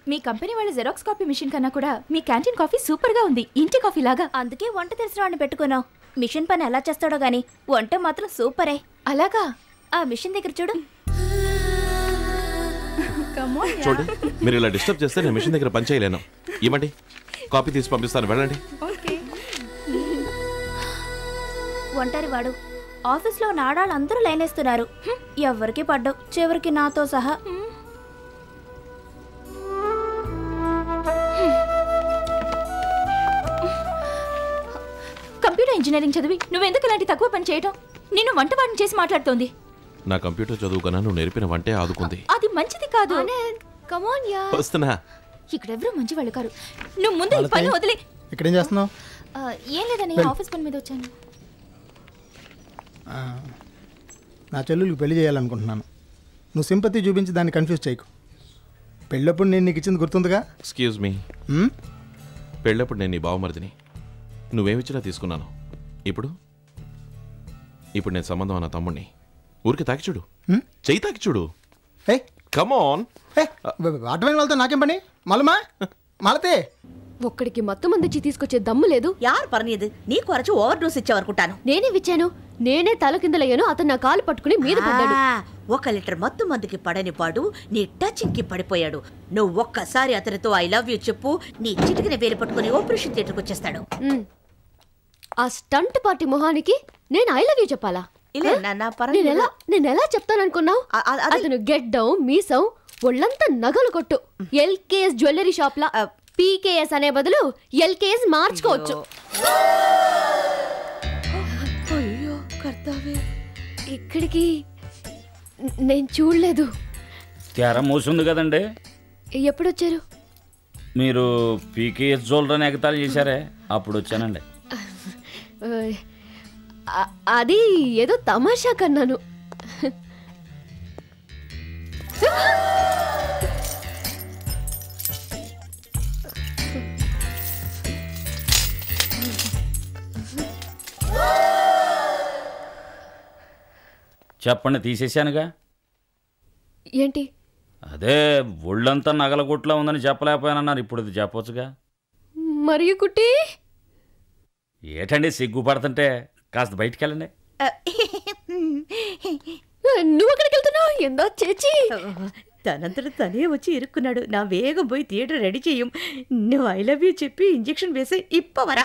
మీ company వాళ్ళ xerox copy machine కన్నా కూడా మీ క్యాంటీన్ కాఫీ సూపర్ గా ఉంది ఇంటి కాఫీ లాగా అందుకే వంట తెలిసిన వాడిని పెట్టుకున్నావు మిషన్ పని ఎలా చేస్తాడో గాని వంట మాత్రం సూపరే అలాగా ఆ మిషన్ దగ్గర చూడు చూడండి మీరు ఇలా డిస్టర్బ్ చేస్తే నేను మిషన్ దగ్గర పని చేయలేను ఇవ్వండి కాపీ తీసి పంపిస్తాను వెళ్ళండి ఒంటరి వాడు ఆఫీస్లో ఉన్న ఆడాళ్ళు అందరూ లైనేస్తున్నారు హ్మ్, ఎవ్వరికి పడ్డావు చివరికి నాతో సహా కంప్యూటర్ ఇంజనీరింగ్ చదివి నువ్వెందుకు ఇలాంటి తక్కువ పని చేయటం నిన్ను వంటవాడిని చేసి మాట్లాడుతోంది నా కంప్యూటర్ చదువుకన్నా నువ్వు నేర్పిన వంటే ఆదుకుంది అది మంచిది కాదు కమోన్ యా వస్తున్నా ఇక్కడెవరూ మంచి వాళ్ళు కారు నువ్వు ముందు ఈ పని వదిలి ఇక్కడేం చేస్తున్నావు ఏం లేదని ఆఫీస్ పని మీద వచ్చాను నా చెల్లెలకు పెళ్లి చేయాలనుకుంటున్నాను నువ్వు సింపతి చూపించి దాన్ని కన్ఫ్యూజ్ చేయకు పెళ్ళప్పుడు నేను నీకు ఇచ్చింది గుర్తుందిగా ఎక్స్క్యూజ్ మీ ఉమ్? పెళ్ళప్పుడు నేను నీ బావమరిదిని నువ్వేమిచ్చినా తీసుకున్నాను ఇప్పుడు ఇప్పుడు నేను సంబంధం అన్న తమ్ముడిని ఊరికి తాకి చూడు ఉమ్? చెయ్యి తాకి చూడు ఏ కమాన్ ఏ అటువైన వాళ్ళతో నాకేం పని మలమా మలతే ఒక్కడికి మత్తు మందిచ్చి తీసుకొచ్చే దమ్ము లేదు యారు పర్లేదు నీకు అరచు ఓవర్ డోస్ ఇచ్చావనుకుంటాను నేనే విచ్చాను నేనే తల కిందలయ్యాను అతను నా కాలు పట్టుకుని మీద పడ్డాడు ఆ, ఒక లీటర్ మత్తు మందుకి పడని పాడు నీ టచింగ్ కి పడిపోయాడు నువ్వు ఒక్కసారి అతనితో ఐ లవ్ యూ చెప్పు నీ చిటికిన వేలు పట్టుకుని ఆపరేషన్ థియేటర్కి వచ్చేస్తాడు ఉమ్. ఆ స్టంట్ పార్టీ మొహానికి నేను ఐ లవ్ యూ చెప్పాలా ఇలా ఆ? నాన్న నేను ఎలా నేను ఎలా చెప్తాననుకున్నావు అ- అ- అది- అతను గెడ్డం మీసం ఒళ్ళంతా నగలు కొట్టు ఎల్కేఎస్ జ్యువెలరీ షాప్ లా అ. పీకేఎస్ అనే బదులు ఎల్కేఎస్ మార్చుకోవచ్చు అయ్యో కర్తావే ఇక్కడికి న- నేను చూడలేదు తెర మూసింది కదండి ఎప్పుడొచ్చారు మీరు పీకేఎస్ జోల్డర్ ఎగతాలు చేశారే అప్పుడు వచ్చానండి ఆ, అది ఏదో తమాషా కన్నాను చెప్పండి తీసేశానుగా ఏంటి అదే ఒళ్ళంతా నగలగుట్లా ఉందని చెప్పలేకపోయానన్నారు ఇప్పుడు ఇది చెప్పొచ్చుగా మరియు కుట్టి ఏటండి సిగ్గుపడుతుంటే కాస్త బయటికి వెళ్ళండి నువ్వు అక్కడికి వెళ్తున్నావు ఎందో చేచి తనంతట తనే వచ్చి ఇరుక్కున్నాడు నా వేగం పోయి థియేటర్ రెడీ చేయం నువ్వు ఐ లవ్ యూ చెప్పి ఇంజెక్షన్ వేసి ఇప్పవరా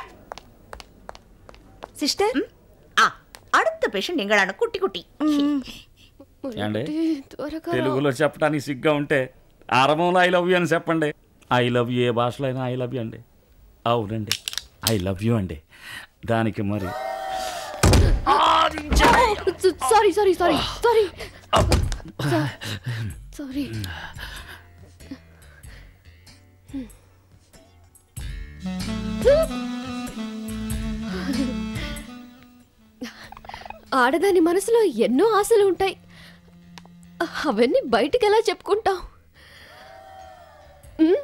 సిస్టర్ ఆ அடுத்த పేషెంట్ ఎంగడాను కుట్టి కుట్టి ఏండి త్వరగా తెలుగులో చెప్పడానికి సిగ్గా ఉంటే ఆరంభంలో ఐ లవ్ యూ అని చెప్పండి ఐ లవ్ యూ ఏ భాషలో అయినా ఐ లవ్ యూ అండి అవునండి ఐ లవ్ యూ అండి దానికి మరి sorry sorry sorry sorry sorry ఆడదాని మనసులో ఎన్నో ఆశలు ఉంటాయి అవన్నీ బయటికి ఎలా చెప్పుకుంటాం ఉమ్?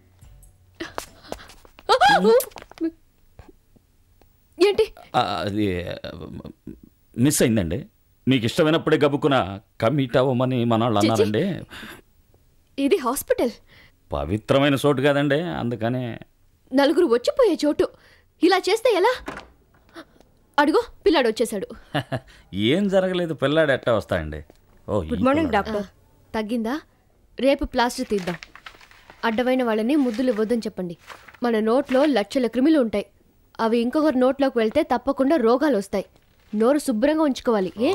ఏంటి ఆ, అది మిస్ అయిందండి మీకు ఇష్టమైనప్పుడే గబుక్కున కమిట్ అవ్వమని మన వాళ్ళు చిచి. అన్నారండి ఇది హాస్పిటల్ పవిత్రమైన చోటు కదండి అందుకనే నలుగురు వచ్చిపోయే చోటు ఇలా చేస్తే ఎలా అడుగో పిల్లాడు వచ్చేసాడు ఏం జరగలేదు పిల్లాడు ఎట్టా వస్తాయండి ఓ ఈ గుడ్ మార్నింగ్ పిల్లాడు. డాక్టర్ తగ్గిందా రేపు ప్లాస్టర్ తీద్దాం అడ్డమైన వాళ్ళని ముద్దులు ఇవ్వద్దని చెప్పండి మన నోట్లో లక్షల క్రిములు ఉంటాయి అవి ఇంకొకరి నోట్లోకి వెళ్తే తప్పకుండా రోగాలు వస్తాయి నోరు శుభ్రంగా ఉంచుకోవాలి ఏ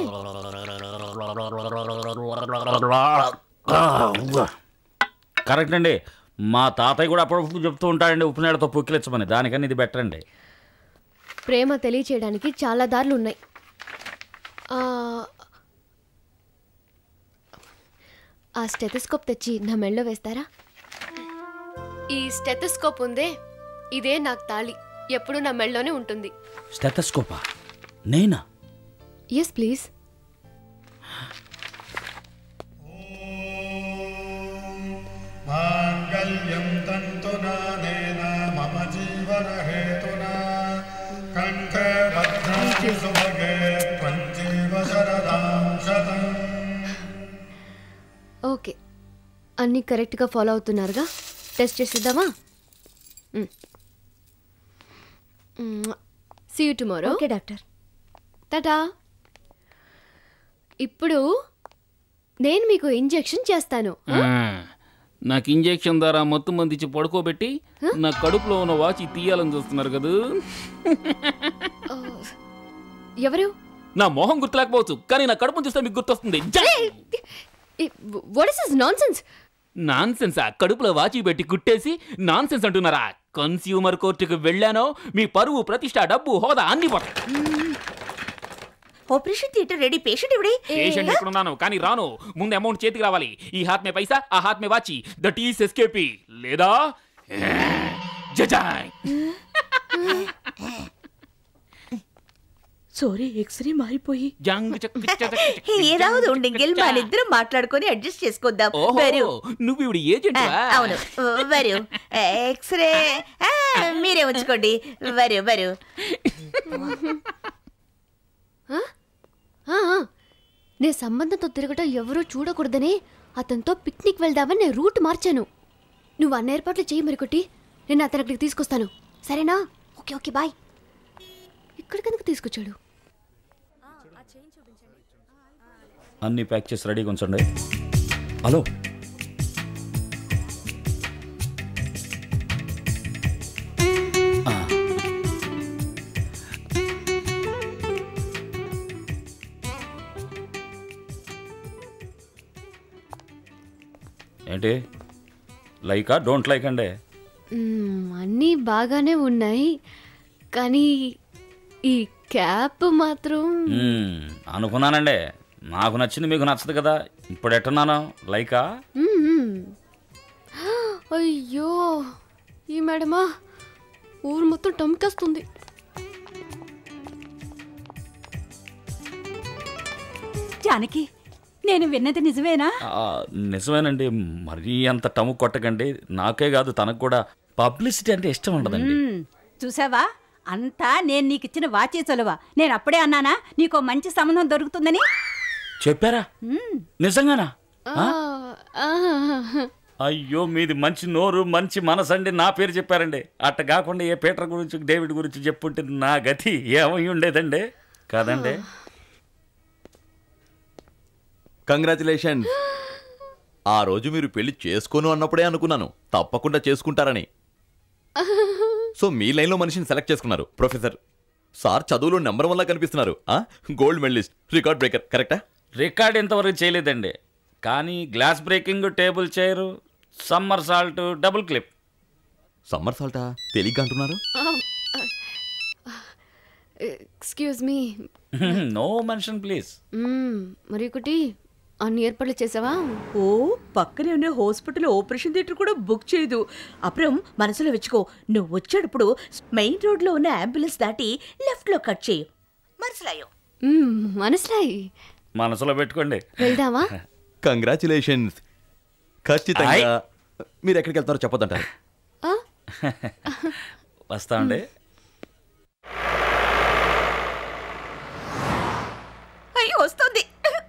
కరెక్ట్ అండి మా తాతయ్య కూడా అప్పుడప్పుడు చెప్తూ ఉంటాడండి ఉప్పు నీళ్ళతో పుక్కిలిచ్చమని దానికని ఇది బెటర్ అండి ప్రేమ తెలియచేయడానికి చాలా దారులు ఉన్నాయి ఆ, ఆ స్టెథోస్కోప్ తెచ్చి నా మెళ్ళో వేస్తారా ఈ స్టెథోస్కోప్ ఉందే ఇదే నాకు తాళి ఎప్పుడు నా మెళ్ళలోనే ఉంటుంది స్టెథస్కోపా నేనా ఎస్ ప్లీజ్ माङ्गल्यं तन्तुनानेन मम जीवनहेतुना कण्ठे भद्राणि सुभगे त्वञ्जीव शरदां शतम् ఓకే అన్నీ కరెక్ట్గా ఫాలో అవుతున్నారుగా టెస్ట్ చేసేద్దామా see you tomorrow okay doctor tata ఇప్పుడు నేను మీకు ఇంజెక్షన్ చేస్తాను నాకు ఇంజెక్షన్ ద్వారా మొత్తం మంది ఇచ్చి పడుకోబెట్టి నా కడుపులో ఉన్న వాచి తీయాలని చూస్తున్నారు కదా ఎవరు నా మొహం గుర్తులేకపోవచ్చు కానీ నా కడుపును చూస్తే మీకు గుర్తొస్తుంది what is is nonsense nonsense ఆ కడుపులో వాచి పెట్టి కుట్టేసి నాన్ సెన్స్ అంటున్నారా కన్స్యూమర్ కోర్టుకు వెళ్ళానో మీ పరువు ప్రతిష్ట డబ్బు హోదా అన్ని పోతాయి ఆపరేషన్ థియేటర్ రెడీ పేషెంట్ ఇవిడే పేషెంట్ ఎక్కడున్నాను కానీ రాను ముందు అమౌంట్ చేతికి రావాలి ఈ హాత్ మే పైసా ఆ హాత్ మే వాచి దట్ ఈస్ ఎస్కేపీ లేదా జజాయ్ సారీ ఎక్స్రే మారిపోయి జంగ్ చక్ చక్ చక్ చక్ ఏదాவது ఉండింగిల్ మన ఇద్దరం మాట్లాడుకొని అడ్జస్ట్ చేసుకుందాం ఓహో వరు నువ్వు ఇప్పుడు ఏజెంట్ ఆ, అవును వరు ఎక్స్రే ఆ, మీరే ఉంచుకోండి వరు వరు నేను సంబంధంతో తిరగటం ఎవరూ చూడకూడదని అతనితో పిక్నిక్ వెళ్దామని నేను రూట్ మార్చాను నువ్వు అన్న ఏర్పాట్లు చేయి మరికొట్టి నేను అతను అక్కడికి తీసుకొస్తాను సరేనా ఓకే ఓకే బాయ్ ఇక్కడికి ఎందుకు తీసుకొచ్చాడు అన్ని ప్యాక్ చేసి రెడీగా ఉంచండి హలో ఆ. ఏంటి లైకా డోంట్ లైక్ అండి మ్మ్, అన్నీ బాగానే ఉన్నాయి కానీ ఈ క్యాప్ మాత్రం మ్మ్, అనుకున్నానండి నాకు నచ్చింది మీకు నచ్చదు కదా ఇప్పుడు ఎట్టున్నాను లైకా మ్మ్. అయ్యో ఈ మేడమా ఊరు మొత్తం టమ్కేస్తుంది జానకి నేను విన్నది నిజమేనా ఆ, నిజమేనండి మరీ అంత టము కొట్టకండి నాకే కాదు తనకు కూడా పబ్లిసిటీ అంటే ఇష్టం ఉండదండి మ్మ్. చూసావా అంతా నేను నీకు ఇచ్చిన వాచే చొలవ నేను అప్పుడే అన్నానా నీకో మంచి సంబంధం దొరుకుతుందని చెప్పారా మ్మ్. నిజంగానా ఆ, ఆ, అయ్యో మీది మంచి నోరు మంచి మనసు అండి నా పేరు చెప్పారండి అట్ట కాకుండా ఏ పీటర్ గురించి డేవిడ్ గురించి చెప్పుంటే నా గతి ఏమై ఉండేదండి కాదండి కంగ్రాచులేషన్ ఆ రోజు మీరు పెళ్లి చేసుకోను అన్నప్పుడే అనుకున్నాను తప్పకుండా చేసుకుంటారని సో మీ లైన్లో మనిషిని సెలెక్ట్ చేసుకున్నారు ప్రొఫెసర్ సార్ చదువులో నెంబర్ వన్ లా కనిపిస్తున్నారు ఆ గోల్డ్ మెడలిస్ట్ రికార్డ్ బ్రేకర్ కరెక్టా రికార్డ్ ఇంతవరకు చేయలేదండి కానీ glass breaking table chair somersault double clip సమ్మర్ సాల్టా తెలియక అంటున్నారు excuse me no mention please మ్మ్, మరి ఒకటి అన్ని ఏర్పాట్లు చేసావా ఓ పక్కనే ఉన్న హాస్పిటల్ ఆపరేషన్ థియేటర్ కూడా బుక్ చేయదు అப்புறம் మనసులో వెచ్చుకో నువ్వు వచ్చేటప్పుడు మెయిన్ రోడ్ లో ఉన్న అంబులెన్స్ దాటి లెఫ్ట్ లో కట్ చేయి మనసులాయో మ్మ్, మనసులాయి మనసులో పెట్టుకోండి వెళ్దామా కంగ్రాచులేషన్స్ ఖచ్చితంగా మీరు ఎక్కడికి వెళ్తారో చెప్పొద్దంటారు ఆ? వస్తా అండి అయ్యో వస్తుంది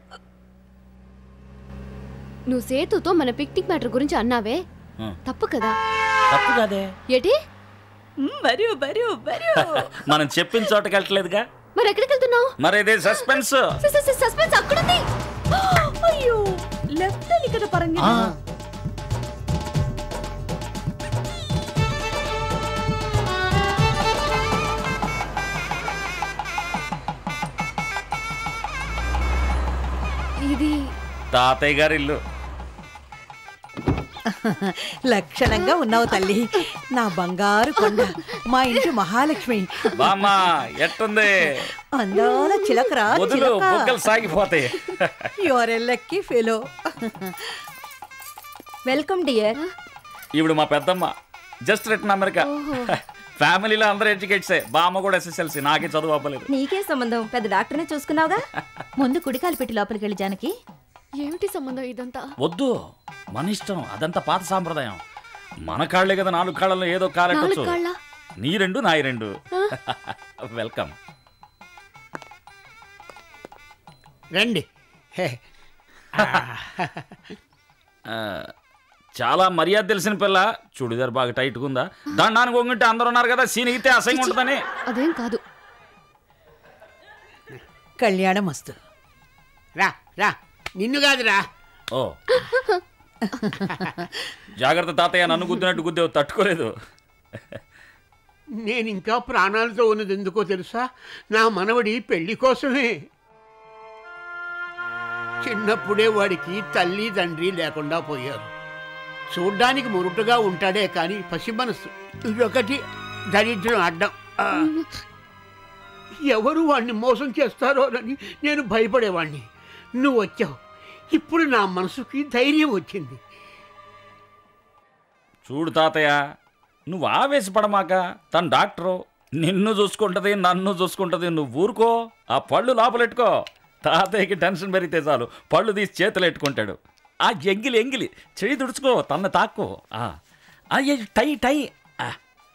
నువ్వు సేతుతో మన పిక్నిక్ మ్యాటర్ గురించి అన్నావే ఆ. తప్పు కదా తప్పు కాదే ఏటి మరియు మరియు మరియు మనం చెప్పిన చోటకి వెళ్ళట్లేదుగా మరి ఎక్కడికి వెళ్తున్నావు మరి ఇదే సస్పెన్స్ సస్పెన్స్ అక్కడుంది అయ్యో లెఫ్ట్ అని కదా పరంగా ఇది తాతయ్య గారి ఇల్లు లక్షణంగా ఉన్నావు తల్లి నా బంగారు కొండ మా ఇంటి మహాలక్ష్మి బామ్మ ఎట్టుంది అందాల చిలకరా వదులు బుగ్గలు సాగిపోతాయి your lucky fellow welcome dear ఇప్పుడు మా పెద్దమ్మ జస్ట్ రిటర్న్ అమెరికా ఫ్యామిలీలో అందరూ ఎడ్యుకేట్సే బామ్మ కూడా ఎస్ఎస్ఎల్సి నాకే చదువు అవ్వలేదు నీకే సంబంధం పెద్ద డాక్టర్నే చూసుకున్నావుగా ముందు కుడికాలు పెట్టి లోపలికి వెళ్ళి జానకి ఏమిటి సంబంధం ఇదంతా వద్దు మన ఇష్టం అదంతా పాత సాంప్రదాయం మన కాళ్ళే కదా నాలుగు కాళ్ళలో ఏదో నాలుగు కాలెట్టొచ్చు కాళ్ళ నీ రెండు నాయి రెండు వెల్కమ్ రండి హే. ఆ, చాలా మర్యాద తెలిసిన పిల్ల చూడిదార్ బాగా టైట్గా ఉందా దండానికి వంగుంటే అందరు ఉన్నారు కదా సీనిగితే అసహ్యంగా ఉంటుందని అదేం కాదు కళ్యాణం వస్తు రా రా నిన్ను కాదురా ఓ జాగ్రత్త తాతయ్య నన్ను గుద్దినట్టు గుద్దేవు తట్టుకోలేదు నేను ఇంకా ప్రాణాలతో ఉన్నది ఎందుకో తెలుసా నా మనవడి పెళ్లి కోసమే చిన్నప్పుడే వాడికి తల్లి తండ్రి లేకుండా పోయారు చూడ్డానికి మురుటుగా ఉంటాడే కానీ పసి మనసు ఇదొకటి దరిద్రం అడ్డం ఆ. ఎవరు వాడిని మోసం చేస్తారోనని నేను భయపడేవాడిని నువ్వు వచ్చావు ఇప్పుడు నా మనసుకి ధైర్యం వచ్చింది చూడు తాతయ్య నువ్వు ఆవేశపడమాక తన డాక్టరు నిన్ను చూసుకుంటది నన్ను చూసుకుంటది నువ్వు ఊరుకో ఆ పళ్ళు లోపలెట్టుకో తాతయ్యకి టెన్షన్ పెరిగితే చాలు పళ్ళు తీసి చేతులు ఎట్టుకుంటాడు ఆ ఎంగిలి ఎంగిలి చెయ్యి తుడుచుకో తన్న తాక్కో ఆ ఆ, ఏ, టై టై ఆ,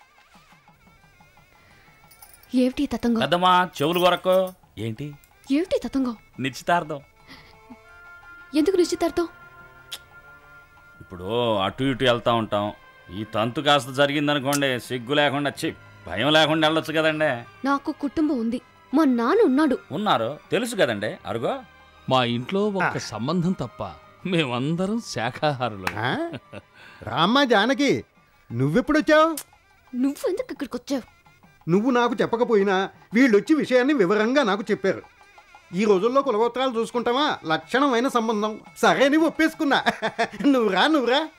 ఏమిటి ఈ తతంగం పెద్దమ్మా చెవులు కొరక్కో ఏంటి ఏమిటి ఈ తతంగం నిశ్చితార్థం ఎందుకు నిశ్చితార్థం ఇప్పుడు అటు ఇటు వెళ్తా ఉంటాం ఈ తంతు కాస్త జరిగిందనుకోండి సిగ్గు లేకుండా చి భయం లేకుండా వెళ్ళొచ్చు కదండి నాకు కుటుంబం ఉంది మా నాన్న ఉన్నాడు ఉన్నారు తెలుసు కదండి అరుగో మా ఇంట్లో ఒక సంబంధం తప్ప మేమందరం శాఖాహారులు రామ్మా జానకి నువ్వెప్పుడొచ్చావు నువ్వు ఎందుకు ఇక్కడికి వచ్చావు నువ్వు నాకు చెప్పకపోయినా వీళ్ళొచ్చి విషయాన్ని వివరంగా నాకు చెప్పారు ఈ రోజుల్లో కులగోత్రాలు చూసుకుంటావా లక్షణమైన సంబంధం సరే నువ్వు ఒప్పేసుకున్నా నువ్వు రా నువ్వు రా